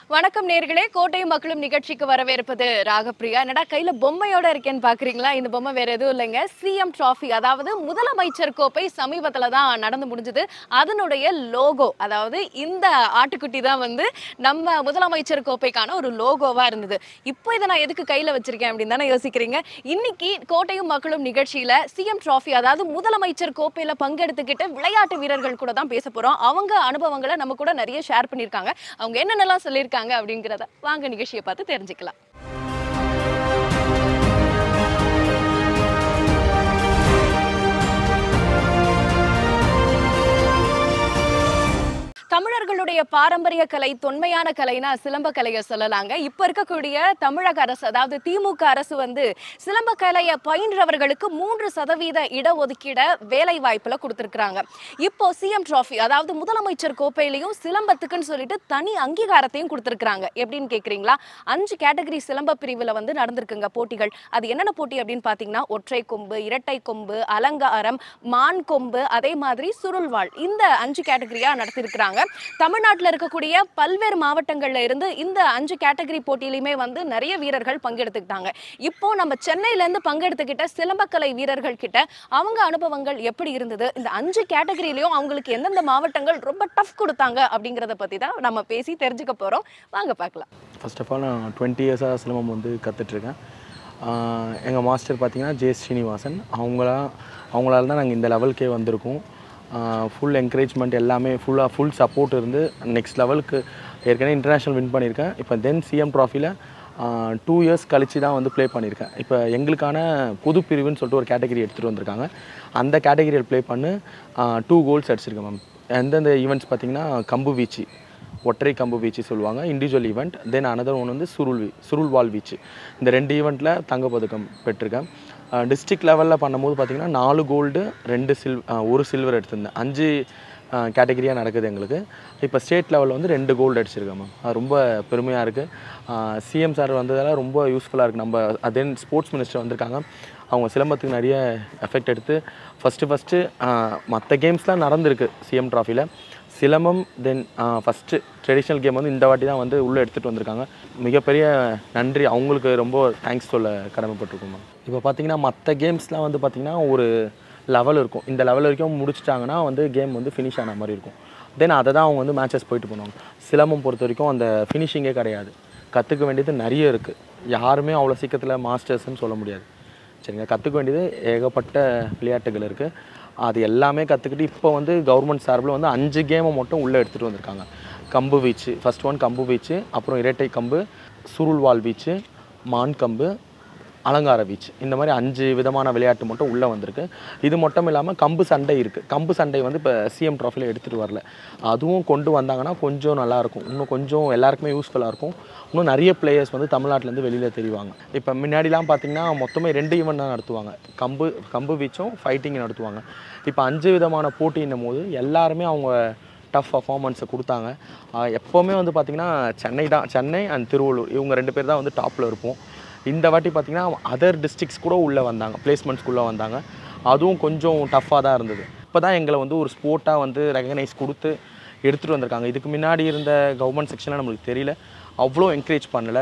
வணக்கம் நேர்களே கோட்டை மக்களும் நிகழ்ச்சிக்கு வரவேற்பது ராகப்பிரியா என்னடா கையில பொம்மையோட இருக்கேன்னு பாக்குறீங்களா இந்த பொம்மை வேற எதுவும் இல்லைங்க சிஎம் டிராஃபி அதாவது முதலமைச்சர் கோப்பை சமீபத்துல தான் நடந்து முடிஞ்சது அதனுடைய லோகோ அதாவது இந்த ஆட்டுக்குட்டி தான் வந்து நம்ம முதலமைச்சர் கோப்பைக்கான ஒரு லோகோவா இருந்தது இப்போ இதை நான் எதுக்கு கையில வச்சிருக்கேன் அப்படின்னு தானே யோசிக்கிறீங்க இன்னைக்கு கோட்டையும் மக்களும் நிகழ்ச்சியில சிஎம் டிராஃபி அதாவது முதலமைச்சர் கோப்பையில பங்கெடுத்துக்கிட்ட விளையாட்டு வீரர்கள் கூட தான் பேச போறோம் அவங்க அனுபவங்களை நம்ம கூட நிறைய ஷேர் பண்ணியிருக்காங்க அவங்க என்னென்னலாம் சொல்லியிருக்காங்க அப்படிங்கிறத வாங்க நிகழ்ச்சியை பார்த்து தெரிஞ்சுக்கலாம் தமிழர்களுடைய பாரம்பரிய கலை தொன்மையான கலைனா சிலம்ப கலையை சொல்லலாங்க இப்ப இருக்கக்கூடிய தமிழக அரசு அதாவது திமுக அரசு வந்து சிலம்ப கலையை பயின்றவர்களுக்கு மூன்று சதவீத இடஒதுக்கீட வேலை வாய்ப்புல கொடுத்துருக்காங்க இப்போ சிஎம் டிராஃபி அதாவது முதலமைச்சர் கோப்பையிலையும் சிலம்பத்துக்குன்னு சொல்லிட்டு தனி அங்கீகாரத்தையும் கொடுத்துருக்காங்க எப்படின்னு கேக்குறீங்களா அஞ்சு கேட்டகரி சிலம்ப பிரிவுல வந்து நடந்திருக்குங்க போட்டிகள் அது என்னென்ன போட்டி அப்படின்னு பாத்தீங்கன்னா ஒற்றை கொம்பு இரட்டை கொம்பு அலங்காரம் மான் கொம்பு அதே மாதிரி சுருள்வாள் இந்த அஞ்சு கேட்டகரியா நடத்திருக்கிறாங்க தமிழ்நாட்டில் இருக்கக்கூடிய பல்வேறு மாவட்டங்கள்ல இருந்து இந்த அஞ்சு கேட்டகரி போட்டியிலுமே வந்து நிறைய வீரர்கள் பங்கெடுத்துக்கிட்டாங்க இப்போ நம்ம சென்னையில இருந்து பங்கெடுத்துக்கிட்ட சிலம்பக்கலை வீரர்கள் கிட்ட அவங்க அனுபவங்கள் எப்படி இருந்தது இந்த அஞ்சு கேட்டகரியிலையும் அவங்களுக்கு எந்தெந்த மாவட்டங்கள் ரொம்ப டஃப் கொடுத்தாங்க அப்படிங்கறத பத்தி தான் நம்ம பேசி தெரிஞ்சுக்க போறோம் வாங்க பார்க்கலாம் ஃபர்ஸ்ட் ஆஃப் ஆல் நான் டுவெண்ட்டி இயர்ஸாக சிலம்பம் வந்து கற்றுட்ருக்கேன் எங்கள் மாஸ்டர் பார்த்தீங்கன்னா ஜே ஸ்ரீனிவாசன் அவங்களா அவங்களால தான் நாங்கள் இந்த லெவலுக்கே வந்திருக்கோம் ஃபுல் என்கரேஜ்மெண்ட் எல்லாமே ஃபுல்லாக ஃபுல் சப்போர்ட் இருந்து நெக்ஸ்ட் லெவலுக்கு ஏற்கனவே இன்டர்நேஷ்னல் வின் பண்ணியிருக்கேன் இப்போ தென் சிஎம் ட்ராஃபியில் டூ இயர்ஸ் கழிச்சு தான் வந்து ப்ளே பண்ணியிருக்கேன் இப்போ எங்களுக்கான பொது பிரிவுன்னு சொல்லிட்டு ஒரு கேட்டகரி எடுத்துகிட்டு வந்திருக்காங்க அந்த கேட்டகரியில் ப்ளே பண்ணி டூ கோல்ஸ் அடிச்சிருக்கேன் மேம் எந்தெந்த ஈவெண்ட்ஸ் பார்த்தீங்கன்னா கம்பு வீச்சு ஒற்றை கம்பு வீச்சு சொல்லுவாங்க individual event then another one வந்து சுருள் வீ சுருள் வால் வீச்சு இந்த ரெண்டு ஈவெண்ட்டில் தங்கப்பதக்கம் பெற்றிருக்கேன் டிஸ்ட்ரிக்ட் லெவலில் பண்ணும்போது பார்த்தீங்கன்னா நாலு கோல்டு ரெண்டு சில் ஒரு சில்வர் எடுத்திருந்தேன் அஞ்சு கேட்டகரியாக நடக்குது எங்களுக்கு இப்போ ஸ்டேட் லெவலில் வந்து ரெண்டு கோல்டு அடிச்சிருக்கேன் மேம் அது ரொம்ப பெருமையாக இருக்குது சிஎம் சார் வந்ததால் ரொம்ப யூஸ்ஃபுல்லாக இருக்குது நம்ம அதே ஸ்போர்ட்ஸ் மினிஸ்டர் வந்திருக்காங்க அவங்க சிலம்பத்துக்கு நிறைய எஃபெக்ட் எடுத்து ஃபஸ்ட்டு ஃபஸ்ட்டு மற்ற கேம்ஸ்லாம் நடந்திருக்கு சிஎம் ட்ராஃபியில் silambam then first traditional game வந்து இந்த வாட்டி தான் வந்து உள்ளே எடுத்துகிட்டு வந்திருக்காங்க மிகப்பெரிய நன்றி அவங்களுக்கு ரொம்ப தேங்க்ஸ் சொல்ல கடமைப்பட்டிருக்கோம் மேம் இப்போ பார்த்தீங்கன்னா மற்ற கேம்ஸ்லாம் வந்து பார்த்திங்கன்னா ஒரு லெவல் இருக்கும் இந்த லெவல் வரைக்கும் முடிச்சிட்டாங்கன்னா வந்து கேம் வந்து ஃபினிஷ் ஆன மாதிரி இருக்கும் தென் அதை தான் அவங்க வந்து மேட்சஸ் போயிட்டு போனாங்க சிலம்பம் பொறுத்த வரைக்கும் அந்த ஃபினிஷிங்கே கிடையாது கற்றுக்க வேண்டியது நிறைய இருக்குது யாருமே அவ்வளோ சீக்கிரத்தில் மாஸ்டர்ஸ்னு சொல்ல முடியாது சரிங்க கற்றுக்க வேண்டியது ஏகப்பட்ட விளையாட்டுகள் இருக்குது அது எல்லாமே கற்றுக்கிட்டு இப்போ வந்து கவர்மெண்ட் சார்பில் வந்து அஞ்சு கேமை மட்டும் உள்ளே எடுத்துகிட்டு வந்திருக்காங்க கம்பு வீச்சு ஃபர்ஸ்ட் ஒன் கம்பு வீச்சு அப்புறம் இரட்டை கம்பு சுருள்வால் வீச்சு மான் கம்பு அலங்கார வீச்சு இந்த மாதிரி அஞ்சு விதமான விளையாட்டு மட்டும் உள்ளே வந்திருக்கு இது மட்டும் இல்லாமல் கம்பு சண்டை இருக்குது கம்பு சண்டை வந்து இப்போ சிஎம் ட்ராஃபியில் எடுத்துகிட்டு வரல அதுவும் கொண்டு வந்தாங்கன்னா கொஞ்சம் நல்லாயிருக்கும் இன்னும் கொஞ்சம் எல்லாருக்குமே யூஸ்ஃபுல்லாக இருக்கும் இன்னும் நிறைய பிளேயர்ஸ் வந்து தமிழ்நாட்டிலேருந்து வெளியில் தெரிவாங்க இப்போ முன்னாடிலாம் பார்த்தீங்கன்னா மொத்தமே ரெண்டு ஈவெண்ட் தான் நடத்துவாங்க கம்பு கம்பு வீச்சும் ஃபைட்டிங் நடத்துவாங்க இப்போ அஞ்சு விதமான போட்டின்னும் போது எல்லாருமே அவங்க டஃப் பர்ஃபார்மன்ஸை கொடுத்தாங்க ஆஹ் எப்போவுமே வந்து பார்த்திங்கன்னா சென்னை தான் சென்னை அண்ட் திருவள்ளூர் இவங்க ரெண்டு பேர் தான் வந்து டாப்பில் இருப்போம் இந்த வாட்டி பார்த்திங்கன்னா அதர் டிஸ்ட்ரிக்ஸ் கூட உள்ளே வந்தாங்க பிளேஸ்மெண்ட்ஸ்குள்ளே வந்தாங்க அதுவும் கொஞ்சம் டஃப்பாக தான் இருந்தது இப்போ தான் எங்களை வந்து ஒரு ஸ்போர்ட்டாக வந்து ரெகனைஸ் கொடுத்து எடுத்துகிட்டு வந்திருக்காங்க இதுக்கு முன்னாடி இருந்த கவர்மெண்ட் செக்ஷனில் நம்மளுக்கு தெரியல அவ்வளோ என்கரேஜ் பண்ணல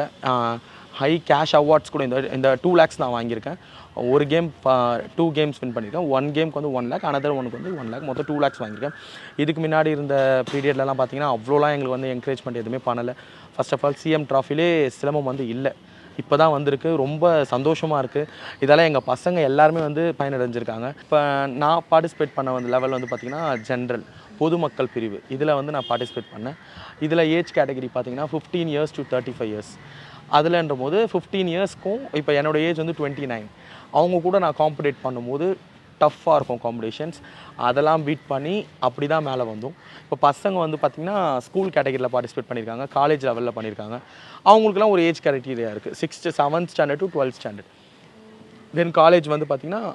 ஹை கேஷ் அவார்ட்ஸ் கூட இந்த இந்த டூ லேக்ஸ் நான் வாங்கியிருக்கேன் ஒரு கேம் டூ கேம்ஸ் வின் பண்ணியிருக்கேன் ஒன் கேம்க்கு வந்து ஒன் லேக் அனதர் ஒனுக்கு வந்து ஒன் லேக் மொத்தம் டூ லேக்ஸ் வாங்கியிருக்கேன் இதுக்கு முன்னாடி இருந்த பீரியட்லலாம் பார்த்தீங்கன்னா அவ்வளோலாம் எங்களுக்கு வந்து என்கரேஜ்மெண்ட் எதுவுமே பண்ணலை ஃபர்ஸ்ட் ஆஃப் ஆல் சிஎம் ட்ராஃபிலே சிலம்பம் வந்து இல்லை இப்போ தான் வந்திருக்கு ரொம்ப சந்தோஷமாக இருக்குது இதெல்லாம் எங்கள் பசங்க எல்லாருமே வந்து பயனடைஞ்சிருக்காங்க இப்போ நான் பார்ட்டிசிபேட் பண்ண வந்து லெவல் வந்து பார்த்திங்கன்னா ஜென்ரல் பொதுமக்கள் பிரிவு இதில் வந்து நான் பார்ட்டிசிபேட் பண்ணேன் இதில் ஏஜ் கேட்டகரி பார்த்தீங்கன்னா fifteen years to thirty five years அதில்ன்ற போது ஃபிஃப்டீன் இயர்ஸ்க்கும் இப்போ என்னோட ஏஜ் வந்து டுவெண்ட்டி நைன் அவங்க கூட நான் காம்படேட் பண்ணும்போது டஃப்பாக இருக்கும் காம்படிஷன்ஸ் அதெல்லாம் பீட் பண்ணி அப்படி தான் மேலே வந்தோம் இப்போ பசங்க வந்து பார்த்திங்கன்னா ஸ்கூல் கேட்டகரியில் பார்ட்டிசிபேட் பண்ணியிருக்காங்க காலேஜ் லெவலில் பண்ணியிருக்காங்க அவங்களுக்குலாம் ஒரு ஏஜ் கேட்டகரியா இருக்குது sixth seventh standard to twelfth standard then college வந்து பார்த்திங்கன்னா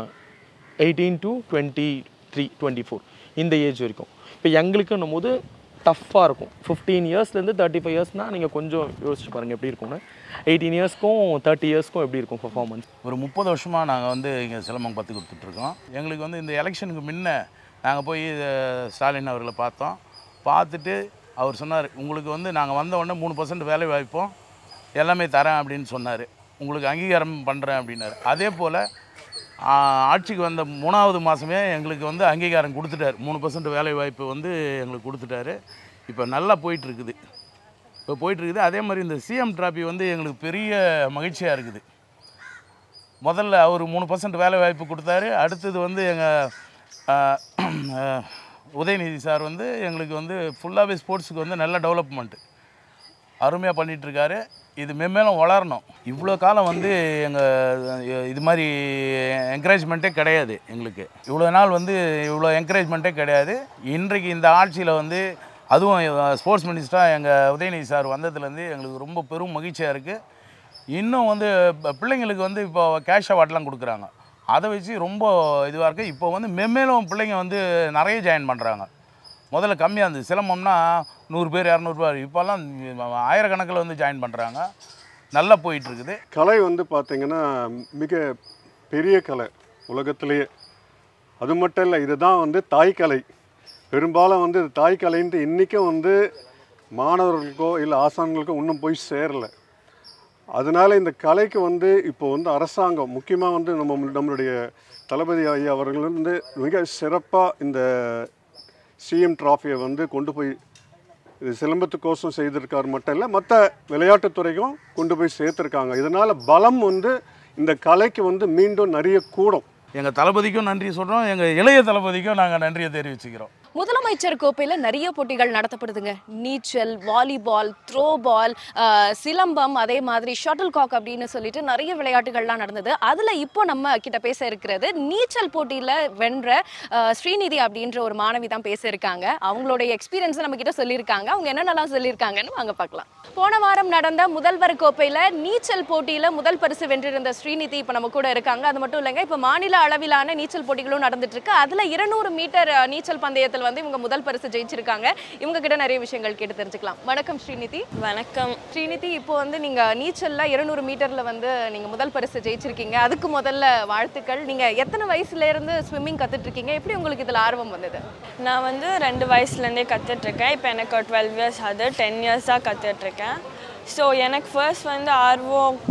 eighteen to twenty three twenty four இந்த ஏஜ் வரைக்கும் இப்போ எங்களுக்குன்னும் போது டஃப்பாக இருக்கும் ஃபிஃப்டீன் இயர்ஸ்லேருந்து தேர்ட்டி ஃபைவ் இயர்ஸ்னால் நீங்கள் கொஞ்சம் யோசிச்சு பாருங்கள் எப்படி இருக்கும்னு எயிட்டீன் இயர்ஸ்க்கும் தேர்ட்டி இயர்ஸ்க்கும் எப்படி இருக்கும் பர்ஃபார்மன்ஸ் ஒரு முப்பது வருஷமாக நாங்கள் வந்து இங்கே சிலம்பம் கற்றுக் கொடுத்துட்ருக்கோம் எங்களுக்கு வந்து இந்த எலெக்ஷனுக்கு முன்ன நாங்கள் போய் அஹ், ஸ்டாலின் அவர்களை பார்த்தோம் பார்த்துட்டு அவர் சொன்னார் உங்களுக்கு வந்து நாங்கள் வந்த உடனே மூணு பர்சன்ட் வேலை வாய்ப்போம் எல்லாமே தரேன் அப்படின்னு சொன்னார் உங்களுக்கு அங்கீகாரம் பண்ணுறேன் அப்படின்னாரு அதே போல் ஆட்சிக்கு வந்த மூணாவது மாதமே எங்களுக்கு வந்து அங்கீகாரம் கொடுத்துட்டார் மூணு பர்சன்ட் வேலை வாய்ப்பு வந்து எங்களுக்கு கொடுத்துட்டாரு இப்போ நல்லா போயிட்டுருக்குது இப்போ போயிட்டுருக்குது அதே மாதிரி இந்த சிஎம் டிராபி வந்து எங்களுக்கு பெரிய மகிழ்ச்சியாக இருக்குது முதல்ல அவர் மூணு பர்சன்ட் வேலை வாய்ப்பு கொடுத்தாரு அடுத்தது வந்து எங்கள் உதயநிதி சார் வந்து எங்களுக்கு வந்து ஃபுல்லாகவே ஸ்போர்ட்ஸுக்கு வந்து நல்ல டெவலப்மெண்ட்டு அருமையாக பண்ணிகிட்ருக்காரு இது மென்மேலும் வளரணும் இவ்வளோ காலம் வந்து எங்கள் இது மாதிரி என்கரேஜ்மெண்ட்டே கிடையாது எங்களுக்கு இவ்வளோ நாள் வந்து இவ்வளோ என்கரேஜ்மெண்ட்டே கிடையாது இன்றைக்கு இந்த ஆட்சியில் வந்து அதுவும் ஸ்போர்ட்ஸ் மினிஸ்டராக எங்கள் உதயநிதி சார் வந்ததுலேருந்து எங்களுக்கு ரொம்ப பெரும் மகிழ்ச்சியாக இருக்குது இன்னும் வந்து ப- பிள்ளைங்களுக்கு வந்து இப்போ கேஷ் அவார்ட்லாம் கொடுக்குறாங்க அதை வச்சு ரொம்ப இதுவாக இருக்குது இப்போ வந்து மென்மேலும் பிள்ளைங்க வந்து நிறைய ஜாயின் பண்ணுறாங்க முதல்ல கம்மியாக இருந்தது சிலம்பம்னா நூறு பேர் இரநூறுபா இப்போல்லாம் ஆயிரக்கணக்கில் வந்து ஜாயின் பண்ணுறாங்க நல்லா போயிட்டுருக்குது கலை வந்து பார்த்தீங்கன்னா மிக பெரிய கலை உலகத்திலேயே அது மட்டும் இல்லை இதுதான் வந்து தாய்க்கலை பெரும்பாலும் வந்து இது தாய்க்கலைன்ட்டு இன்றைக்கும் வந்து மாணவர்களுக்கோ இல்லை ஆசான்களுக்கோ இன்னும் போய் சேரல அதனால இந்த கலைக்கு வந்து இப்போ வந்து அரசாங்கம் முக்கியமாக வந்து நம்ம நம்மளுடைய தளபதி ஐயா அவர்கள் வந்து மிக சிறப்பாக இந்த சிஎம் டிராஃபியை வந்து கொண்டு போய் இது சிலம்பத்துக்கோசம் செய்திருக்காரு மட்டும் இல்லை மற்ற விளையாட்டுத்துறைக்கும் கொண்டு போய் சேர்த்துருக்காங்க இதனால் பலம் வந்து இந்த கலைக்கு வந்து மீண்டும் நிறைய கூடும் எங்கள் தளபதிக்கும் நன்றி சொல்கிறோம் எங்கள் இளைய தளபதிக்கும் நாங்கள் நன்றியை தெரிவிச்சுக்கிறோம் முதலமைச்சர் கோப்பையில நிறைய போட்டிகள் நடத்தப்படுதுங்க நீச்சல் வாலிபால் த்ரோ பால் சிலம்பம் அதே மாதிரி ஷட்டில் காக் அப்படின்னு சொல்லிட்டு நிறைய விளையாட்டுகள்லாம் நடந்தது அதுல இப்போ நம்ம கிட்ட பேச இருக்கிறது நீச்சல் போட்டியில வென்ற அஹ், ஸ்ரீநிதி அப்படின்ற ஒரு மாணவி தான் பேச இருக்காங்க அவங்களுடைய எக்ஸ்பீரியன்ஸ் நம்ம கிட்ட சொல்லியிருக்காங்க அவங்க என்னென்னலாம் சொல்லியிருக்காங்கன்னு வாங்க பார்க்கலாம் போன வாரம் நடந்த முதல்வர் கோப்பையில நீச்சல் போட்டியில முதல் பரிசு வென்றிருந்த ஸ்ரீநிதி இப்போ நம்ம கூட இருக்காங்க அது மட்டும் இல்லைங்க இப்போ மாநில அளவிலான நீச்சல் போட்டிகளும் நடந்துட்டு இருக்கு அதுல இருநூறு மீட்டர் அஹ், நீச்சல் பந்தயத்தில் வந்து இவங்க முதல் பரிசு ஜெயிச்சிருக்காங்க இவங்க கிட்ட நிறைய விஷயங்கள் கேட்டு தெரிஞ்சுக்கலாம் வணக்கம் ஸ்ரீநிதி வணக்கம் ஸ்ரீநிதி இப்போ வந்து நீங்க நீச்சல்ல இருநூறு மீட்டர்ல வந்து நீங்க முதல் பரிசு ஜெயிச்சிருக்கீங்க அதுக்கு முதல்ல வாழ்த்துக்கள் நீங்க எத்தனை வயசுல இருந்து ஸ்விம்மிங் கத்துட்டு இருக்கீங்க எப்படி உங்களுக்கு இதுல ஆர்வம் வந்தது நான் வந்து ரெண்டு வயசுலேருந்தே கற்றுட்ருக்கேன் இப்போ எனக்கு டுவெல் இயர்ஸ் ஆகுது டென் இயர்ஸாக கற்றுட்ருக்கேன் ஸோ எனக்கு ஃபர்ஸ்ட் வந்து ஆர்வம்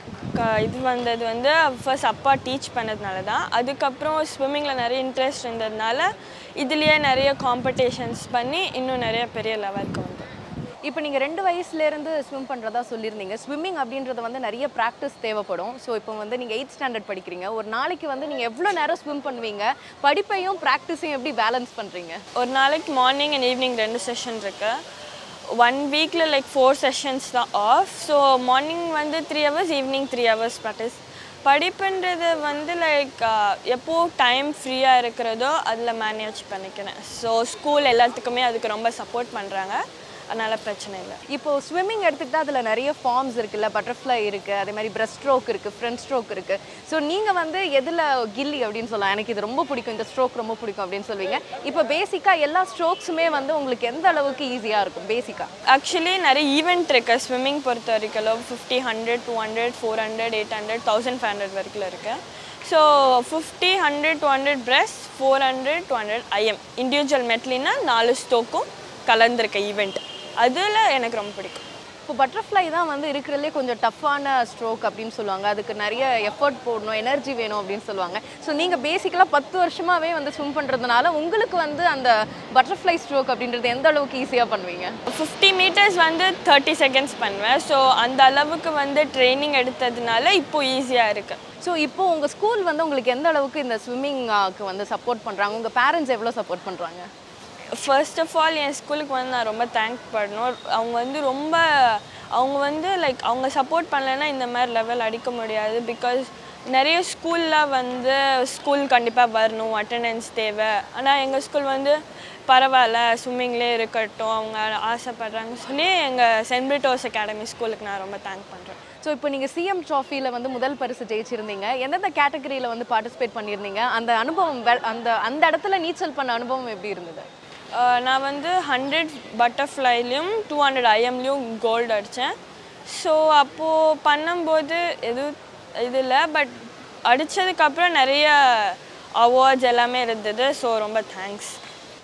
க இது வந்தது வந்து ஃபர்ஸ்ட் அப்பா டீச் பண்ணதுனால தான் அதுக்கப்புறம் ஸ்விம்மிங்கில் நிறைய இன்ட்ரெஸ்ட் இருந்ததுனால இதுலேயே நிறைய காம்படிஷன்ஸ் பண்ணி இன்னும் நிறைய பெரிய லெவலுக்கு வந்தோம் இப்போ நீங்கள் ரெண்டு வயசுல இருந்து ஸ்விம் பண்ணுறதா சொல்லியிருந்தீங்க ஸ்விம்மிங் அப்படின்றது வந்து நிறைய ப்ராக்டிஸ் தேவைப்படும் ஸோ இப்போ வந்து நீங்கள் எயிட் ஸ்டாண்டர்ட் படிக்கிறீங்க ஒரு நாளைக்கு வந்து நீங்கள் எவ்வளோ நேரம் ஸ்விம் பண்ணுவீங்க படிப்பையும் ப்ராக்டிஸையும் எப்படி பேலன்ஸ் பண்ணுறீங்க ஒரு நாளைக்கு மார்னிங் அண்ட் ஈவினிங் ரெண்டு செஷன் இருக்கு ஒன் வீக்கில் லைக் ஃபோர் செஷன்ஸ் தான் ஆஃப் ஸோ மார்னிங் வந்து three hours evening three hours practice படிப்புன்றது வந்து லைக் எப்போ டைம் ஃப்ரீயாக இருக்கிறதோ அதில் மேனேஜ் பண்ணிக்கிறேன் ஸோ ஸ்கூல் எல்லாத்துக்குமே அதுக்கு ரொம்ப சப்போர்ட் பண்ணுறாங்க அதனால் பிரச்சனை இல்லை இப்போ ஸ்விம்மிங் எடுத்துக்கிட்டா அதில் நிறைய ஃபார்ம்ஸ் இருக்குல்ல பட்டர்ஃப்ளை இருக்குது அதே மாதிரி பிரஸ்ட் ஸ்ட்ரோக் இருக்குது ஃப்ரண்ட் ஸ்ட்ரோக் இருக்குது ஸோ நீங்கள் வந்து எதில் கில்லி அப்படின்னு சொல்லலாம் எனக்கு இது ரொம்ப பிடிக்கும் இந்த ஸ்ட்ரோக் ரொம்ப பிடிக்கும் அப்படின்னு சொல்லுவீங்க இப்போ பேசிக்காக எல்லா ஸ்ட்ரோக்ஸுமே வந்து உங்களுக்கு எந்த அளவுக்கு ஈஸியாக இருக்கும் பேசிக்காக ஆக்சுவலி நிறைய ஈவெண்ட் இருக்கு ஸ்விம்மிங் பொறுத்த வரைக்கும் fifty hundred two hundred four hundred eight hundred thousand five hundred வரைக்கும் இருக்கு so fifty hundred two hundred breast four hundred two hundred IM individual மெட்லினா நாலு ஸ்டோக்கும் கலந்துருக்க ஈவெண்ட் அதில் எனக்கு ரொம்ப பிடிக்கும் இப்போ பட்டர்ஃப்ளை தான் வந்து இருக்கிறதுலே கொஞ்சம் டஃப்பான ஸ்ட்ரோக் அப்படின்னு சொல்லுவாங்க அதுக்கு நிறைய எஃபர்ட் போடணும் எனர்ஜி வேணும் அப்படின்னு சொல்லுவாங்க ஸோ நீங்கள் பேசிக்கலாக பத்து வருஷமாகவே வந்து ஸ்விம் பண்ணுறதுனால உங்களுக்கு வந்து அந்த பட்டர்ஃப்ளை ஸ்ட்ரோக் அப்படின்றது எந்த அளவுக்கு ஈஸியாக பண்ணுவீங்க ஃபிஃப்டி மீட்டர்ஸ் வந்து தேர்ட்டி செகண்ட்ஸ் பண்ணுவேன் ஸோ அந்த அளவுக்கு வந்து ட்ரைனிங் எடுத்ததுனால இப்போ ஈஸியாக இருக்குது ஸோ இப்போ உங்கள் ஸ்கூல் வந்து உங்களுக்கு எந்த அளவுக்கு இந்த ஸ்விம்மிங்க்கு வந்து சப்போர்ட் பண்ணுறாங்க உங்கள் பேரண்ட்ஸ் எவ்வளோ சப்போர்ட் பண்ணுறாங்க ஃபர்ஸ்ட் ஆஃப் ஆல் என் ஸ்கூலுக்கு வந்து நான் ரொம்ப தேங்க் பண்ணணும் அவங்க வந்து ரொம்ப அவங்க வந்து லைக் அவங்க சப்போர்ட் பண்ணலைன்னா இந்த மாதிரி லெவல் அடிக்க முடியாது பிகாஸ் நிறைய ஸ்கூலில் வந்து ஸ்கூல் கண்டிப்பாக வரணும் அட்டெண்டன்ஸ் தேவை ஆனால் எங்கள் ஸ்கூல் வந்து பரவாயில்ல ஸ்விம்மிங்லேயே இருக்கட்டும் அவங்க ஆசைப்படுறாங்க சொல்லி எங்கள் சென்ட் பிரிட்டோஸ் அகாடமி ஸ்கூலுக்கு நான் ரொம்ப தேங்க் பண்ணுறேன் ஸோ இப்போ நீங்கள் சிஎம் ட்ராஃபியில் வந்து முதல் பரிசு ஜெயிச்சிருந்தீங்க எந்தெந்த கேட்டகரியில் வந்து பார்ட்டிசிபேட் பண்ணியிருந்தீங்க அந்த அனுபவம் வெ- அந்த அந்த இடத்துல நீச்சல் பண்ண அனுபவம் எப்படி இருந்தது ஆஹ் நான் வந்து ஹண்ட்ரட் பட்டர்ஃப்ளைலையும் டூ ஹண்ட்ரட் ஐஎம்லேயும் கோல்டு அடித்தேன் ஸோ அப்போது பண்ணும்போது எதுவும் இது இல்லை பட் அடித்ததுக்கப்புறம் நிறைய அவார்ட்ஸ் எல்லாமே இருந்தது ஸோ ரொம்ப தேங்க்ஸ்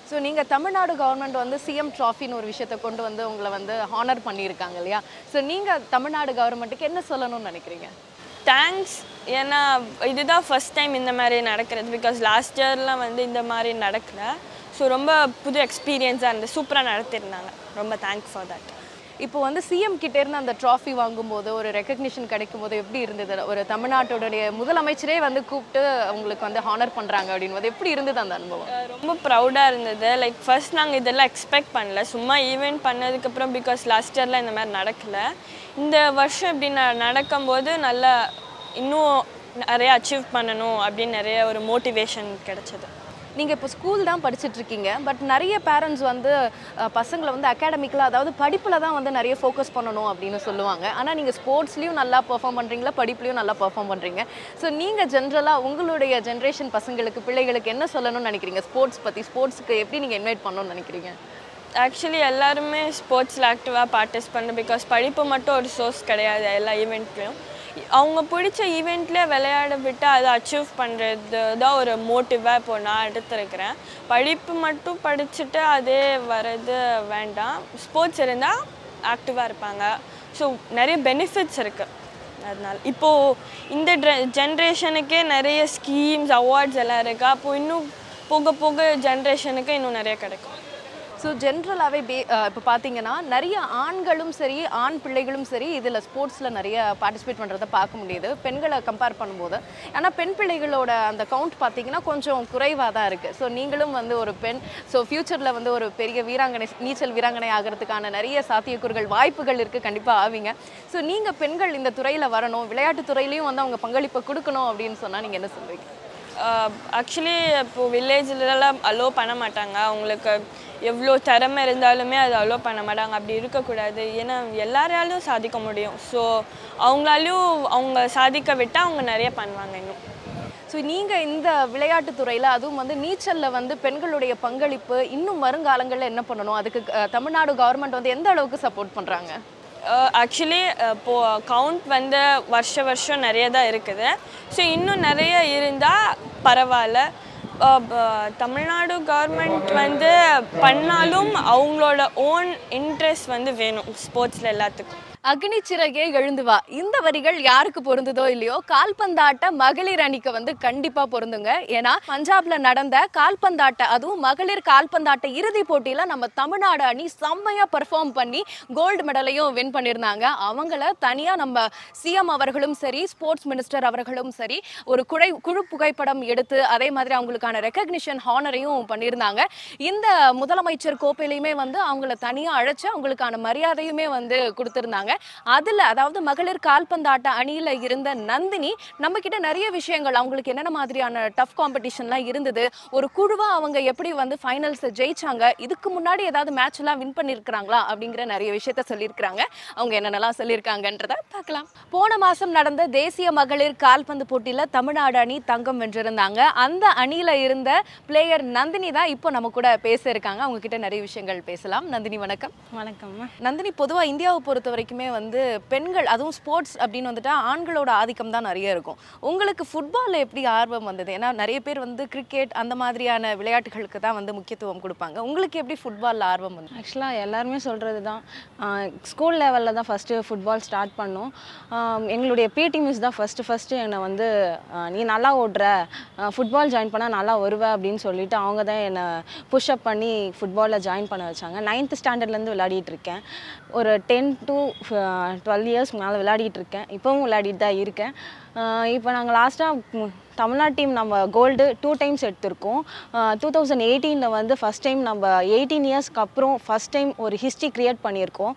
ஸோ நீங்கள் தமிழ்நாடு கவர்மெண்ட் வந்து சிஎம் ட்ராஃபின்னு ஒரு விஷயத்தை கொண்டு வந்து உங்களை வந்து ஹானர் பண்ணியிருக்காங்க இல்லையா ஸோ நீங்கள் தமிழ்நாடு கவர்மெண்ட்டுக்கு என்ன சொல்லணும்னு நினைக்கிறீங்க தேங்க்ஸ் ஏன்னா இதுதான் ஃபர்ஸ்ட் டைம் இந்த மாதிரி நடக்கிறது பிகாஸ் லாஸ்ட் இயர்லாம் வந்து இந்த மாதிரி நடக்கல ஸோ ரொம்ப புது எக்ஸ்பீரியன்ஸாக இருந்து சூப்பராக நடத்திருந்தாங்க ரொம்ப தேங்க்ஸ் ஃபார் தட் இப்போ வந்து சிஎம் கிட்ட இருந்து அந்த ட்ராஃபி வாங்கும்போது ஒரு ரெக்கக்னிஷன் கிடைக்கும் போது எப்படி இருந்தது ஒரு தமிழ்நாட்டுடைய முதலமைச்சரே வந்து கூப்பிட்டு உங்களுக்கு வந்து ஹானர் பண்ணுறாங்க அப்படின்போது எப்படி இருந்தது அந்த அனுபவம் ரொம்ப ப்ரௌடாக இருந்தது லைக் ஃபர்ஸ்ட் நாங்கள் இதெல்லாம் எக்ஸ்பெக்ட் பண்ணல சும்மா ஈவெண்ட் பண்ணதுக்கப்புறம் பிகாஸ் லாஸ்ட் இயரில் இந்த மாதிரி நடக்கல இந்த வருஷம் இப்படி ந நடக்கும்போது நல்லா இன்னும் நிறைய அச்சீவ் பண்ணணும் அப்படின்னு நிறைய ஒரு மோட்டிவேஷன் கிடைச்சது நீங்கள் இப்போ ஸ்கூல் தான் படிச்சுட்டு இருக்கீங்க பட் நிறைய பேரண்ட்ஸ் வந்து அஹ், பசங்களை வந்து அகாடமிக்கலாக அதாவது படிப்பில் தான் வந்து நிறைய ஃபோக்கஸ் பண்ணணும் அப்படின்னு சொல்லுவாங்க ஆனால் நீங்கள் ஸ்போர்ட்ஸ்லேயும் நல்லா பெர்ஃபார்ம் பண்ணுறீங்களா படிப்புலையும் நல்லா பெர்ஃபார்ம் பண்ணுறீங்க ஸோ நீங்கள் ஜென்ரலாக உங்களுடைய ஜென்ரேஷன் பசங்களுக்கு பிள்ளைகளுக்கு என்ன சொல்லணும்னு நினைக்கிறீங்க ஸ்போர்ட்ஸ் பற்றி ஸ்போர்ட்ஸ்க்கு எப்படி நீங்கள் இன்வைட் பண்ணணும்னு நினைக்கிறீங்க ஆக்சுவலி எல்லாருமே ஸ்போர்ட்ஸில் ஆக்டிவாக பார்ட்டிசிபேட் பண்ண பிகாஸ் படிப்பு மட்டும் ஒரு சோர்ஸ் கிடையாது எல்லா ஈவெண்ட்லேயும் அவங்க பிடிச்ச ஈவெண்ட்லேயே விளையாட விட்டு அதை அச்சீவ் பண்ணுறது தான் ஒரு மோட்டிவாக இப்போ நான் எடுத்திருக்கிறேன் படிப்பு மட்டும் படிச்சுட்டு அதே வர்றது வேண்டாம் ஸ்போர்ட்ஸ் இருந்தால் ஆக்டிவாக இருப்பாங்க ஸோ நிறைய பெனிஃபிட்ஸ் இருக்குது அதனால இப்போது இந்த ஜென்ரேஷனுக்கே நிறைய ஸ்கீம்ஸ் அவார்ட்ஸ் எல்லாம் இருக்குது அப்போது இன்னும் போக போக ஜென்ரேஷனுக்கு இன்னும் நிறைய கிடைக்கும் ஸோ ஜென்ரலாகவே பே இப்போ பார்த்தீங்கன்னா நிறைய ஆண்களும் சரி ஆண் பிள்ளைகளும் சரி இதில் ஸ்போர்ட்ஸில் நிறைய பார்ட்டிசிபேட் பண்ணுறதை பார்க்க முடியுது பெண்களை கம்பேர் பண்ணும்போது ஆனால் பெண் பிள்ளைகளோட அந்த கவுண்ட் பார்த்தீங்கன்னா கொஞ்சம் குறைவாக தான் இருக்குது ஸோ நீங்களும் வந்து ஒரு பெண் ஸோ ஃப்யூச்சரில் வந்து ஒரு பெரிய வீராங்கனை நீச்சல் வீராங்கனை ஆகிறதுக்கான நிறைய சாத்தியக்கூறுகள் வாய்ப்புகள் இருக்குது கண்டிப்பாக ஆவீங்க ஸோ நீங்கள் பெண்கள் இந்த துறையில் வரணும் விளையாட்டுத் துறையிலையும் வந்து அவங்க பங்களிப்பை கொடுக்கணும் அப்படின்னு சொன்னால் நீங்கள் என்ன சொல்வீங்க ஆக்சுவலி இப்போது வில்லேஜ்லலாம் அலோவ் பண்ண மாட்டாங்க அவங்களுக்கு எவ்வளோ திறமை இருந்தாலுமே அதை அலோவ் பண்ண மாட்டாங்க அப்படி இருக்கக்கூடாது ஏன்னா எல்லாராலையும் சாதிக்க முடியும் ஸோ அவங்களாலையும் அவங்க சாதிக்க விட்டால் அவங்க நிறைய பண்ணுவாங்க இன்னும் ஸோ நீங்கள் இந்த விளையாட்டுத் துறையில் அதுவும் வந்து நீச்சலில் வந்து பெண்களுடைய பங்களிப்பு இன்னும் வருங்காலங்களில் என்ன பண்ணணும் அதுக்கு அஹ், தமிழ்நாடு கவர்மெண்ட் வந்து எந்த அளவுக்கு சப்போர்ட் பண்ணுறாங்க ஆக்சுவலி இப்போது கவுண்ட் வந்து வருஷ வருஷம் நிறைய தான் இருக்குது ஸோ இன்னும் நிறைய இருந்தால் பரவாயில்ல அஹ் ப- தமிழ்நாடு கவர்மெண்ட் வந்து பண்ணாலும் அவங்களோட ஓன் இன்ட்ரெஸ்ட் வந்து வேணும் ஸ்போர்ட்ஸில் எல்லாத்துக்கும் அக்னி சிறகே எழுந்து வா இந்த வரிகள் யாருக்கு பொருந்துதோ இல்லையோ கால்பந்தாட்ட மகளிர் அணிக்கு வந்து கண்டிப்பா பொருந்துங்க ஏன்னா பஞ்சாப்ல நடந்த கால்பந்தாட்ட அதுவும் மகளிர் கால்பந்தாட்ட இறுதி போட்டியில நம்ம தமிழ்நாடு அணி செம்மையா பெர்ஃபார்ம் பண்ணி கோல்டு மெடலையும் வின் பண்ணியிருந்தாங்க அவங்கள தனியா நம்ம சிஎம் அவர்களும் சரி ஸ்போர்ட்ஸ் மினிஸ்டர் அவர்களும் சரி ஒரு குழை குழு புகைப்படம் எடுத்து அதே மாதிரி அவங்களுக்கான ரெக்கக்னிஷன் ஹானரையும் பண்ணியிருந்தாங்க இந்த முதலமைச்சர் கோப்பையிலையுமே வந்து அவங்கள தனியா அழைச்சு அவங்களுக்கான மரியாதையுமே வந்து கொடுத்திருந்தாங்க அதுல அதாவது மகளிர் கால்பந்தாட்ட அணியில இருந்த நந்தினி நம்ம கிட்ட நிறைய விஷயங்கள் அவங்களுக்கு என்னென்ன மாதிரியான டஃப் காம்படிஷன்லாம் இருந்தது ஒரு குழுவா அவங்க எப்படி வந்து ஃபைனல்ஸ் ஜெயிச்சாங்க இதுக்கு முன்னாடி ஏதாவது மேட்ச் எல்லாம் வின் பண்ணியிருக்கிறாங்களா அப்படிங்கிற நிறைய விஷயத்த சொல்லியிருக்கிறாங்க அவங்க என்னென்னலாம் சொல்லியிருக்காங்கன்றத பார்க்கலாம் போன மாசம் நடந்த தேசிய மகளிர் கால்பந்து போட்டியில தமிழ்நாடு அணி தங்கம் வென்றிருந்தாங்க அந்த அணியில இருந்த பிளேயர் நந்தினி தான் இப்போ நம்ம கூட பேச இருக்காங்க அவங்க கிட்ட நிறைய விஷயங்கள் பேசலாம் நந்தினி வணக்கம் வணக்கம்மா நந்தினி பொதுவாக இந்தியாவை பொறுத்த வரைக்குமே வந்து பெண்கள் அதுவும் ஸ்போர்ட்ஸ் அப்படின்னு வந்துட்டா ஆண்களோட ஆதிக்கம் தான் நிறைய இருக்கும் உங்களுக்கு ஃபுட்பாலில் எப்படி ஆர்வம் வந்தது ஏன்னா நிறைய பேர் வந்து கிரிக்கெட் அந்த மாதிரியான விளையாட்டுகளுக்கு தான் வந்து முக்கியத்துவம் கொடுப்பாங்க உங்களுக்கு எப்படி ஃபுட்பாலில் ஆர்வம் வந்து ஆக்சுவலாக எல்லாருமே சொல்கிறது தான் ஸ்கூல் லெவலில் தான் ஃபஸ்ட்டு ஃபுட்பால் ஸ்டார்ட் பண்ணோம் ஆஹ் எங்களுடைய பிடி மிஸ் தான் ஃபஸ்ட்டு ஃபஸ்ட்டு என்னை வந்து ஆஹ் நீ நல்லா ஓடுற ஃபுட்பால் ஜாயின் பண்ணால் நல்லா வருவ அப்படின்னு சொல்லிட்டு அவங்க தான் என்னை புஷ்அப் பண்ணி ஃபுட்பாலில் ஜாயின் பண்ண வச்சாங்க நைன்த் ஸ்டாண்டர்ட்லேருந்து விளையாடிட்டு இருக்கேன் ஒரு டென் டு டுவெல் இயர்ஸ் மேலே விளையாடிட்டு இருக்கேன் இப்போவும் விளையாடிட்டு தான் இருக்கேன் இப்போ நாங்கள் லாஸ்ட்டாக தமிழ்நாடு டீம் நம்ம கோல்டு டூ டைம்ஸ் எடுத்திருக்கோம் டூ தௌசண்ட் எயிட்டீனில் வந்து ஃபஸ்ட் டைம் நம்ம எயிட்டீன் இயர்ஸ்க்கு அப்புறம் ஃபஸ்ட் டைம் ஒரு ஹிஸ்ட்ரி க்ரியேட் பண்ணியிருக்கோம்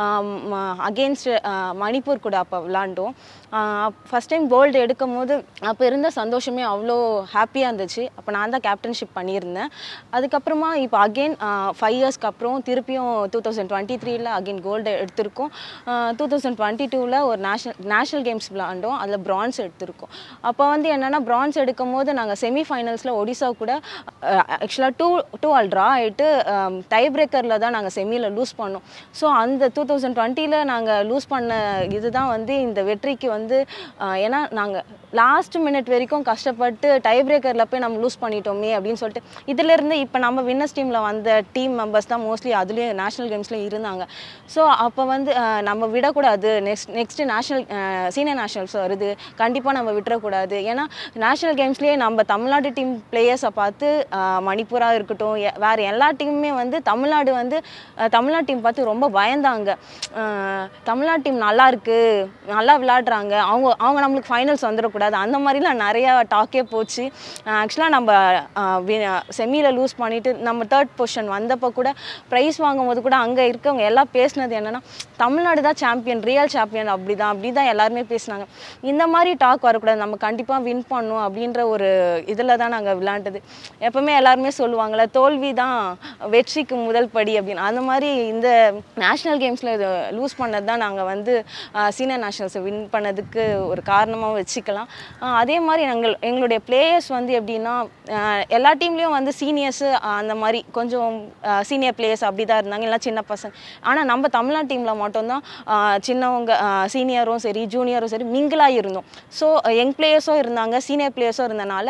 அகெயின்ஸ்ட் மணிப்பூர் கூட அப்போ விளாண்டோம் ஃபஸ்ட் டைம் கோல்டு எடுக்கும் போது அப்போ இருந்த சந்தோஷமே அவ்வளோ ஹாப்பியாக இருந்துச்சு அப்போ நான் தான் கேப்டன்ஷிப் பண்ணியிருந்தேன் அதுக்கப்புறமா இப்போ அகெயின் ஃபைவ் இயர்ஸ்க்கு அப்புறம் திருப்பியும் டூ தௌசண்ட் டுவெண்ட்டி த்ரீல அகெயின் கோல்டு எடுத்திருக்கோம் டூ தௌசண்ட் டுவெண்ட்டி டூவில் ஒரு நேஷனல் நேஷனல் கேம்ஸ் விளாண்டோம் அதில் பிரான்ஸ் எடுத்திருக்கோம் அப்போ வந்து என்னென்னா ப்ரான்ஸ் எடுக்கும் போது நாங்கள் செமிஃபைனல்ஸில் ஒடிசா கூட ஆக்சுவலாக டூ டூ ஆல் ட்ரா ஆகிட்டு டை பிரேக்கரில் தான் நாங்கள் செமியில் லூஸ் பண்ணோம் ஸோ அந்த டூ தௌசண்ட் டுவெண்ட்டியில் நாங்கள் லூஸ் பண்ண இதுதான் வந்து இந்த வெற்றிக்கு வந்து அஹ், ஏன்னா நாங்கள் லாஸ்ட் மினிட் வரைக்கும் கஷ்டப்பட்டு டை பிரேக்கரில் போய் நம்ம லூஸ் பண்ணிட்டோமே அப்படின்னு சொல்லிட்டு இதிலேருந்து இப்போ நம்ம வின்னர்ஸ் டீமில் வந்த டீம் மெம்பர்ஸ் தான் மோஸ்ட்லி அதுலேயும் நேஷனல் கேம்ஸ்லேயும் இருந்தாங்க ஸோ அப்போ வந்து அஹ், நம்ம விடக்கூடாது next next national senior nationals வருது கண்டிப்பாக நம்ம விட்டுறக்கூடாது ஏன்னா நேஷனல் கேம்ஸ்லேயே நம்ம தமிழ்நாடு டீம் பிளேயர்ஸை பார்த்து அஹ், மணிப்பூரா இருக்கட்டும் எ- வேற எல்லா டீமுமே வந்து தமிழ்நாடு வந்து அஹ், தமிழ்நாடு டீம் பார்த்து ரொம்ப பயந்தாங்க அஹ், தமிழ்நாடு டீம் நல்லா இருக்கு நல்லா விளையாடுறாங்க அவங்க அவங்க நம்மளுக்கு ஃபைனல்ஸ் வந்துடக்கூடாது அந்த மாதிரிலாம் நிறையா டாக்கே போச்சு ஆக்சுவலாக நம்ம செமியில் லூஸ் பண்ணிட்டு நம்ம தேர்ட் பொசிஷன் வந்தப்போ கூட ப்ரைஸ் வாங்கும்போது கூட அங்கே இருக்கவங்க எல்லாம் பேசினது என்னன்னா தமிழ்நாடு தான் சாம்பியன் ரியல் சாம்பியன் அப்படி தான் அப்படி தான் எல்லாருமே பேசினாங்க இந்த மாதிரி டாக் வரக்கூடாது நம்ம கண்டிப்பாக வின் பண்ணணும் அப்படின்ற ஒரு இதில் தான் நாங்கள் விளையாண்டது எப்பவுமே எல்லாருமே சொல்லுவாங்கள்ல தோல்வி தான் வெற்றிக்கு முதல் படி அப்படின்னு அந்த மாதிரி இந்த நேஷ்னல் கேம்ஸில் இது லூஸ் பண்ணது தான் நாங்கள் வந்து சீனியர் நேஷனல்ஸை வின் பண்ணதுக்கு ஒரு காரணமாக வச்சுக்கலாம் ஆஹ் அதே மாதிரி எங்கள் எங்களுடைய பிளேயர்ஸ் வந்து எப்படின்னா ஆஹ் எல்லா டீம்லேயும் வந்து சீனியர்ஸு அந்த மாதிரி கொஞ்சம் சீனியர் பிளேயர்ஸ் அப்படி தான் இருந்தாங்க எல்லாம் சின்ன பசங்க ஆனால் நம்ம தமிழ்நாடு டீமில் மட்டும்தான் ஆஹ் சின்னவங்க சீனியரும் சரி ஜூனியரும் சரி மிங்கிளாக இருந்தோம் ஸோ யங் பிளேயர்ஸும் இருந்தாங்க சீனியர் பிளேயர்ஸும் இருந்தனால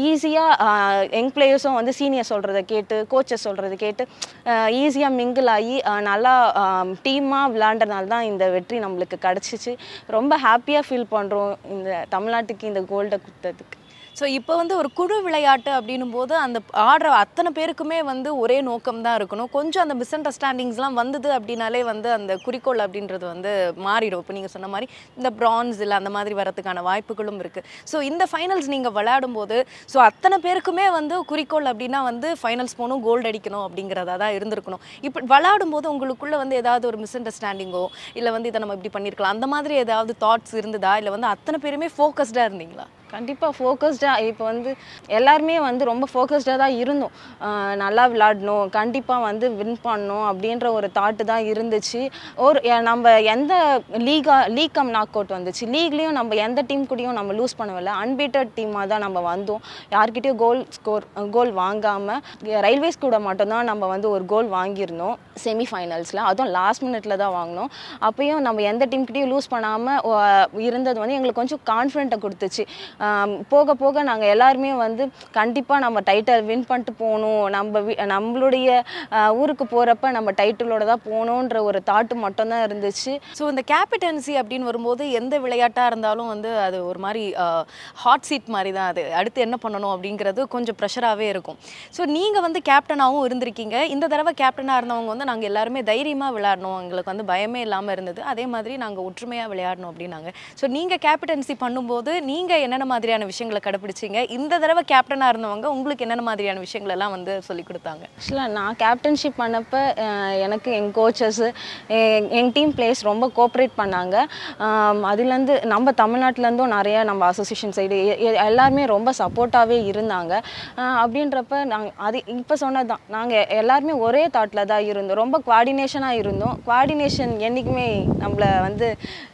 ஈஸியாக யங் பிளேயர்ஸும் வந்து சீனியர் சொல்கிறத கேட்டு கோச்சஸ் சொல்கிறத கேட்டு ஈஸியாக மிங்கிள் ஆகி ஆஹ் நல்லா டீமாக விளையாண்டனால தான் இந்த வெற்றி நம்மளுக்கு கிடச்சிச்சு ரொம்ப ஹாப்பியாக ஃபீல் பண்ணுறோம் இந்த தமிழ்நாட்டுக்கு இந்த கோல்டை கொடுத்ததுக்கு ஸோ இப்போ வந்து ஒரு குழு விளையாட்டு அப்படின்னும் போது அந்த ஆடுற அத்தனை பேருக்குமே வந்து ஒரே நோக்கம் தான் இருக்கணும் கொஞ்சம் அந்த மிஸ் அண்டர்ஸ்டாண்டிங்ஸ்லாம் வந்தது அப்படின்னாலே வந்து அந்த குறிக்கோள் அப்படின்றது வந்து மாறிடும் இப்போ நீங்கள் சொன்ன மாதிரி இந்த பிரான்ஸ் இல்லை அந்த மாதிரி வரதுக்கான வாய்ப்புகளும் இருக்குது ஸோ இந்த ஃபைனல்ஸ் நீங்கள் விளையாடும் போது ஸோ அத்தனை பேருக்குமே வந்து குறிக்கோள் அப்படின்னா வந்து ஃபைனல்ஸ் போகணும் கோல்டு அடிக்கணும் அப்படிங்கிறதா தான் இருந்திருக்கணும் இப்போ விளையாடும் போது உங்களுக்குள்ள வந்து ஏதாவது ஒரு மிஸ் அண்டர்ஸ்டாண்டிங்கோ இல்லை வந்து இதை நம்ம இப்படி பண்ணியிருக்கலாம் அந்த மாதிரி ஏதாவது தாட்ஸ் இருந்ததா இல்லை வந்து அத்தனை பேருமே ஃபோக்கஸ்டாக இருந்தீங்களா கண்டிப்பாக ஃபோக்கஸ்டாக இப்போ வந்து எல்லாருமே வந்து ரொம்ப ஃபோக்கஸ்டாக தான் இருந்தோம் ஆஹ் நல்லா விளாடணும் கண்டிப்பாக வந்து வின் பண்ணணும் அப்படின்ற ஒரு தாட்டு தான் இருந்துச்சு ஒரு எ- நம்ம எந்த லீகா லீக் கம் நாக் அவுட் வந்துச்சு லீக்லேயும் நம்ம எந்த டீம் கூடயும் நம்ம லூஸ் பண்ணவில்லை அன்பீட்டட் டீமாக தான் நம்ம வந்தோம் யார்கிட்டயும் கோல் ஸ்கோர் கோல் வாங்காமல் ரயில்வேஸ் கூட மட்டும்தான் நம்ம வந்து ஒரு கோல் வாங்கியிருந்தோம் செமிஃபைனல்ஸில் அதுவும் லாஸ்ட் மினிட்ல தான் வாங்கினோம் அப்பயும் நம்ம எந்த டீம்கிட்டையும் லூஸ் பண்ணாமல் இருந்தது வந்து எங்களுக்கு கொஞ்சம் கான்ஃபிடென்ட்டை கொடுத்துச்சு ஆம், போக போக நாங்கள் எல்லாருமே வந்து கண்டிப்பாக நம்ம டைட்டில் வின் பண்ணிட்டு போகணும் நம்ம வி- நம்மளுடைய ஆஹ், ஊருக்கு போகிறப்ப நம்ம டைட்டிலோட தான் போகணுன்ற ஒரு தாட்டு மட்டும்தான் இருந்துச்சு ஸோ இந்த கேபிட்டன்சி அப்படின்னு வரும்போது எந்த விளையாட்டாக இருந்தாலும் வந்து அது ஒரு மாதிரி ஹாட் சீட் மாதிரி தான் அது அடுத்து என்ன பண்ணணும் அப்படிங்கிறது கொஞ்சம் ப்ரெஷராகவே இருக்கும் ஸோ நீங்கள் வந்து கேப்டனாகவும் இருந்திருக்கீங்க இந்த தடவை கேப்டனாக இருந்தவங்க வந்து நாங்கள் எல்லாருமே தைரியமாக விளையாடணும் எங்களுக்கு வந்து பயமே இல்லாமல் இருந்தது அதே மாதிரி நாங்கள் ஒற்றுமையாக விளையாடணும் அப்படின்னாங்க ஸோ நீங்கள் கேப்டன்சி பண்ணும்போது நீங்கள் என்னென்ன மாதிரியான விஷயங்களை கடைப்பிடிச்சீங்க இந்த தடவை கேப்டனாக இருந்தவங்க உங்களுக்கு என்னென்ன மாதிரியான விஷயங்கள் எல்லாம் வந்து சொல்லி கொடுத்தாங்க ஆக்சுவலாக நான் கேப்டன்ஷிப் பண்ணப்போ அஹ், எனக்கு எங்கள் கோச்சஸ்ஸு எங்கள் டீம் பிளேயர்ஸ் ரொம்ப கோஆப்ரேட் பண்ணாங்க ஆம், அதுலேருந்து நம்ம தமிழ்நாட்டிலேருந்தும் நிறைய நம்ம அசோசியேஷன் சைடு எல்லாருமே ரொம்ப சப்போர்ட்டாகவே இருந்தாங்க அஹ், அப்படின்றப்ப நாங்கள் அது இப்போ சொன்னது தான் நாங்கள் எல்லாருமே ஒரே தாட்டில் தான் இருந்தோம் ரொம்ப குவாடினேஷனாக இருந்தோம் குவாடினேஷன் என்றைக்குமே நம்மளை வந்து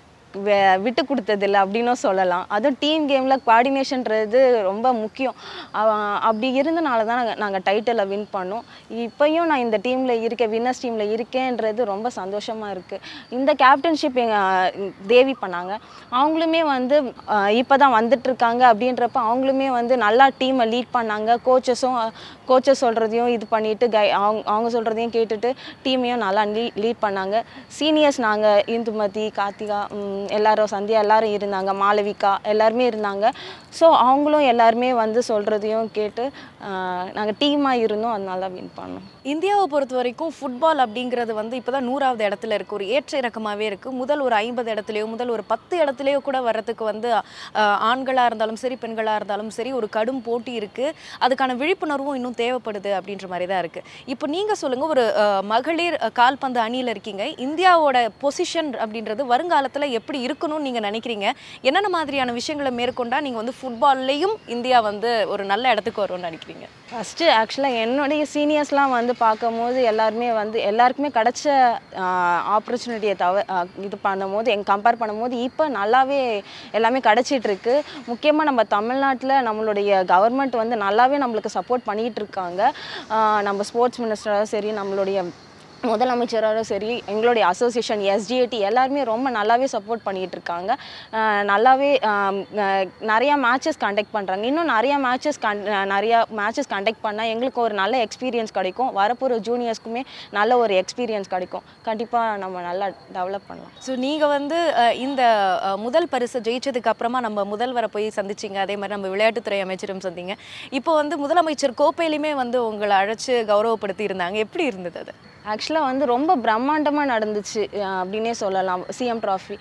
வே- விட்டு கொடுத்ததில்ல அப்படின்னும் சொல்லலாம் அதுவும் டீம் கேமில் குவாடினேஷன்றது ரொம்ப முக்கியம் அவ- அப்படி இருந்தனால தான் நாங்கள் நாங்கள் டைட்டிலை வின் பண்ணோம் இப்போயும் நான் இந்த டீமில் இருக்கேன் வின்னர்ஸ் டீமில் இருக்கேன்றது ரொம்ப சந்தோஷமாக இருக்குது இந்த கேப்டன்ஷிப் எங்கள் தேவி பண்ணாங்க அவங்களுமே வந்து இப்போ தான் வந்துட்டுருக்காங்க அப்படின்றப்ப அவங்களுமே வந்து நல்லா டீமை லீட் பண்ணாங்க கோச்சஸும் கோச்சஸ் சொல்கிறதையும் இது பண்ணிட்டு கை அவங்க அவங்க சொல்கிறதையும் கேட்டுட்டு டீமையும் நல்லா லீ லீட் பண்ணாங்க சீனியர்ஸ் நாங்கள் இந்துமதி கார்த்திகா ம், எல்லாரும் சந்தியா எல்லாரும் இருந்தாங்க மாளவிகா எல்லாருமே இருந்தாங்க ஸோ அவங்களும் எல்லாருமே வந்து சொல்கிறதையும் கேட்டு நாங்கள் டீமாக இருந்தோம் அதனால வின் பண்ணோம் இந்தியாவை பொறுத்த வரைக்கும் ஃபுட்பால் அப்படிங்கிறது வந்து இப்போ தான் நூறாவது இடத்துல இருக்குது ஒரு ஏற்ற இறக்கமாகவே இருக்குது முதல் ஒரு ஐம்பது இடத்துலையோ முதல் ஒரு பத்து இடத்துலையோ கூட வர்றதுக்கு வந்து ஆண்களாக இருந்தாலும் சரி பெண்களாக இருந்தாலும் சரி ஒரு கடும் போட்டி இருக்குது அதுக்கான விழிப்புணர்வும் இன்னும் தேவைப்படுது அப்படின்ற மாதிரி தான் இருக்குது இப்போ நீங்கள் சொல்லுங்கள் ஒரு அஹ், மகளிர் அஹ், கால்பந்து அணியில் இருக்கீங்க இந்தியாவோட பொசிஷன் அப்படின்றது வருங்காலத்தில் எப்படி எப்படி இருக்கணும்னு நீங்கள் நினைக்கிறீங்க என்னென்ன மாதிரியான விஷயங்களை மேற்கொண்டா நீங்கள் வந்து ஃபுட்பால்லையும் இந்தியா வந்து ஒரு நல்ல இடத்துக்கு வரும்னு நினைக்கிறீங்க ஃபஸ்ட்டு ஆக்சுவலாக என்னுடைய சீனியர்ஸ்லாம் வந்து பார்க்கும்போது எல்லாருமே வந்து எல்லாருக்குமே கிடைச்ச ஆப்பர்ச்சுனிட்டியை தவ ஆஹ் இது பண்ணும்போது எங்க கம்பேர் பண்ணும்போது இப்போ நல்லாவே எல்லாமே கிடச்சிட்டு இருக்கு முக்கியமாக நம்ம தமிழ்நாட்டில் நம்மளுடைய கவர்மெண்ட் வந்து நல்லாவே நம்மளுக்கு சப்போர்ட் பண்ணிகிட்டு இருக்காங்க ஆஹ் நம்ம ஸ்போர்ட்ஸ் மினிஸ்டராக சரி நம்மளுடைய முதலமைச்சராக சரி எங்களுடைய அசோசியேஷன் எஸ்டிஏடி எல்லாருமே ரொம்ப நல்லாவே சப்போர்ட் பண்ணிகிட்டு இருக்காங்க ஆஹ் நல்லாவே ஆம், ஆஹ் நிறையா மேட்சஸ் கண்டக்ட் பண்ணுறாங்க இன்னும் நிறையா மேட்சஸ் கன் நிறையா மேட்சஸ் கண்டக்ட் பண்ணால் எங்களுக்கு ஒரு நல்ல எக்ஸ்பீரியன்ஸ் கிடைக்கும் வரப்போகிற ஜூனியர்ஸ்க்குமே நல்ல ஒரு எக்ஸ்பீரியன்ஸ் கிடைக்கும் கண்டிப்பாக நம்ம நல்லா டெவலப் பண்ணலாம் ஸோ நீங்கள் வந்து அஹ், இந்த அஹ், முதல் பரிசு ஜெயிச்சதுக்கு அப்புறமா நம்ம முதல்வரை போய் சந்திச்சிங்க அதே மாதிரி நம்ம விளையாட்டுத்துறை அமைச்சரும் சந்திங்க இப்போ வந்து முதலமைச்சர் கோப்பையிலுமே வந்து உங்களை அழைச்சு கௌரவப்படுத்தி இருந்தாங்க எப்படி இருந்தது அது ஆக்சுவலாக வந்து ரொம்ப பிரம்மாண்டமாக நடந்துச்சு அஹ் அப்படின்னே சொல்லலாம் சிஎம் ட்ராஃபி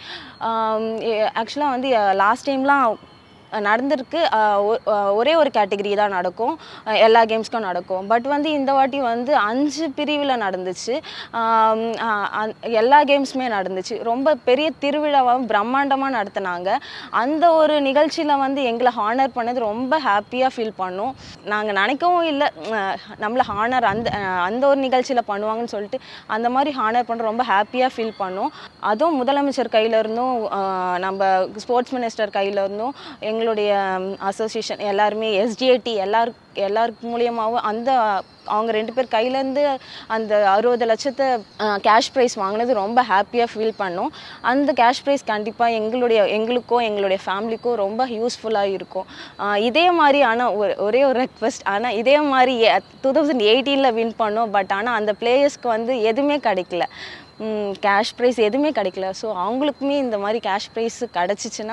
ஆக்சுவலாக வந்து லாஸ்ட் டைம்லாம் நடந்திருக்கு அஹ் ஒ- அஹ் ஒரே ஒரு கேட்டகரி தான் நடக்கும் அஹ் எல்லா கேம்ஸ்க்கும் நடக்கும் பட் வந்து இந்த வாட்டி வந்து அஞ்சு பிரிவில் நடந்துச்சு ஆம், அஹ் அந்- எல்லா கேம்ஸுமே நடந்துச்சு ரொம்ப பெரிய திருவிழாவாகவும் பிரம்மாண்டமாக நடத்துனாங்க அந்த ஒரு நிகழ்ச்சியில் வந்து எங்களை ஹானர் பண்ணது ரொம்ப ஹாப்பியாக ஃபீல் பண்ணோம் நாங்கள் நினைக்கவும் இல்லை நம்மளை ஹானர் அந்த அஹ் அந்த ஒரு நிகழ்ச்சியில் பண்ணுவாங்கன்னு சொல்லிட்டு அந்த மாதிரி ஹானர் பண்ண ரொம்ப ஹாப்பியாக ஃபீல் பண்ணோம் அதுவும் முதலமைச்சர் கையில இருந்தும் அஹ் நம்ம ஸ்போர்ட்ஸ் மினிஸ்டர் கையில இருந்தும் எங்களுடைய அசோசியேஷன் எல்லாருமே எஸ்டிஏடி எல்லாரு எல்லாருக்கு மூலியமாகவும் அந்த அவங்க ரெண்டு பேர் கையிலேருந்து அந்த அறுபது லட்சத்தை கேஷ் ப்ரைஸ் வாங்கினது ரொம்ப ஹாப்பியாக ஃபீல் பண்ணோம் அந்த கேஷ் ப்ரைஸ் கண்டிப்பாக எங்களுடைய எங்களுக்கும் எங்களுடைய ஃபேமிலிக்கும் ரொம்ப யூஸ்ஃபுல்லாக இருக்கும் அஹ் இதே மாதிரி ஆனால் ஒரு ஒரே ஒரு ரெக்வெஸ்ட் ஆனால் இதே மாதிரி டூ தௌசண்ட் எயிட்டீனில் வின் பண்ணோம் பட் ஆனால் அந்த பிளேயர்ஸ்க்கு வந்து எதுவுமே கிடைக்கல கேஷ் ப்ரைஸ் எதுவுமே கிடைக்கல ஸோ அவங்களுக்குமே இந்த மாதிரி கேஷ் ப்ரைஸ் கிடச்சிச்சின்னா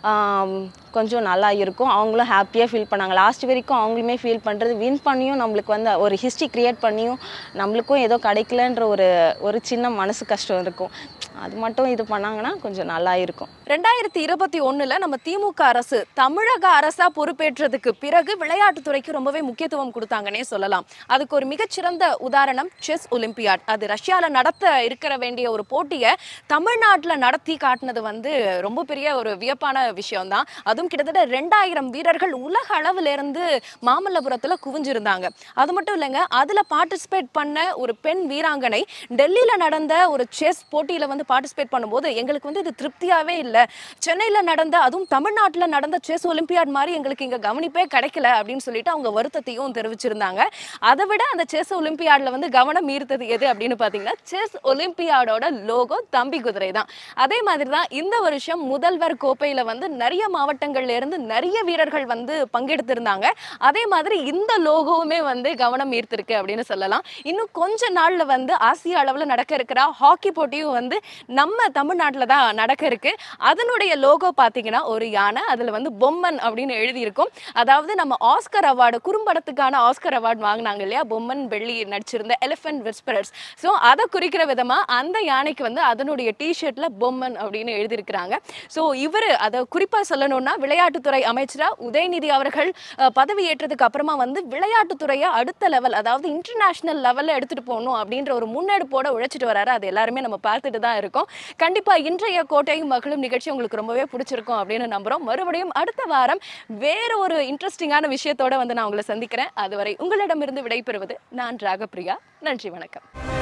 கொஞ்சம் நல்லா இருக்கும் அவங்களும் ஹாப்பியாக ஃபீல் பண்ணாங்க லாஸ்ட் வரைக்கும் அவங்களுமே ஃபீல் பண்ணுறது வின் பண்ணியும் நம்மளுக்கு வந்து ஒரு ஹிஸ்ட்ரி க்ரியேட் பண்ணியும் நம்மளுக்கும் ஏதோ கிடைக்கலன்ற ஒரு ஒரு சின்ன மனசு கஷ்டம் இருக்கும் அது மட்டும் இது பண்ணாங்கன்னா கொஞ்சம் நல்லா இருக்கும் ரெண்டாயிரத்தி இருபத்தி ஒண்ணுல நம்ம திமுக அரசு தமிழக அரசா பொறுப்பேற்றதுக்கு பிறகு விளையாட்டுத்துறைக்கு ரொம்பவே முக்கியத்துவம் கொடுத்தாங்கன்னே சொல்லலாம் அதுக்கு ஒரு மிகச்சிறந்த உதாரணம் செஸ் ஒலிம்பியாட் அது ரஷ்யால நடத்த இருக்கிற வேண்டிய ஒரு போட்டியை தமிழ்நாட்டுல நடத்தி காட்டினது வந்து ரொம்ப பெரிய ஒரு வியப்பான விஷயம் தான் அதுவும் கிட்டத்தட்ட ரெண்டாயிரம் வீரர்கள் உலக அளவுல இருந்து மாமல்லபுரத்துல குவிஞ்சிருந்தாங்க அது மட்டும் இல்லைங்க அதுல பார்ட்டிசிபேட் பண்ண ஒரு பெண் வீராங்கனை டெல்லியில நடந்த ஒரு செஸ் போட்டியில வந்து பார்ட்டிசிபேட் பண்ணும்போது எங்களுக்கு வந்து இது திருப்தியாவே இல்லை சென்னையில நடந்த அதுவும் தமிழ்நாட்டுல நடந்த செஸ் ஒலிம்பியாட் மாதிரி எங்களுக்கு இங்க கவனிப்பே கிடைக்கல அப்படின்னு சொல்லிட்டு அவங்க வருத்தத்தையும் தெரிவிச்சிருந்தாங்க அதை விட அந்த செஸ் ஒலிம்பியாட்ல வந்து கவனம் ஈர்த்தது எது அப்படின்னு பாத்தீங்கன்னா செஸ் ஒலிம்பியாடோட லோகோ தம்பி குதிரை தான் அதே மாதிரி தான் இந்த வருஷம் முதல்வர் கோப்பையில வந்து நிறைய மாவட்டங்கள்ல இருந்து நிறைய வீரர்கள் வந்து பங்கெடுத்திருந்தாங்க அதே மாதிரி இந்த லோகோவுமே வந்து கவனம் ஈர்த்திருக்கு அப்படின்னு சொல்லலாம் இன்னும் கொஞ்ச நாள்ல வந்து ஆசிய அளவுல நடக்க இருக்கிற ஹாக்கி போட்டியும் வந்து நம்ம தமிழ்நாட்டில் தான் நடக்க இருக்கு அதனுடைய லோகோ பார்த்தீங்கன்னா ஒரு யானை அதுல வந்து பொம்மன் அப்படின்னு எழுதியிருக்கும் அதாவது நம்ம ஆஸ்கர் அவார்டு குறும்படத்துக்கான ஆஸ்கர் அவார்டு வாங்கினாங்க இல்லையா பொம்மன் வெள்ளி நடிச்சிருந்த எலிஃபென்ட் விஸ்பரர்ஸ் ஸோ அதை குறிக்கிற விதமா அந்த யானைக்கு வந்து அதனுடைய டிஷர்ட்ல பொம்மன் அப்படின்னு எழுதியிருக்கிறாங்க ஸோ இவர் அதை குறிப்பா சொல்லணும்னா விளையாட்டுத்துறை அமைச்சரா உதயநிதி அவர்கள் அஹ், பதவி ஏற்றதுக்கு அப்புறமா வந்து விளையாட்டுத்துறையை அடுத்த லெவல் அதாவது இன்டர்நேஷனல் லெவல்ல எடுத்துட்டு போகணும் அப்படின்ற ஒரு முன்னெடுப்போட உழைச்சிட்டு வராரு அது எல்லாருமே நம்ம பார்த்துட்டு தான் இருக்கோம் கண்டிப்பா இன்றைய கோட்டையும் மகளும் நிகழ்ச்சி உங்களுக்கு ரொம்பவே பிடிச்சிருக்கும் அப்படின்னு நம்புறோம் மறுபடியும் அடுத்த வாரம் வேற ஒரு இன்ட்ரெஸ்டிங்கான விஷயத்தோட வந்து நான் உங்களை சந்திக்கிறேன் அதுவரை உங்களிடமிருந்து விடைபெறுவது நான் ராகப்பிரியா நன்றி வணக்கம்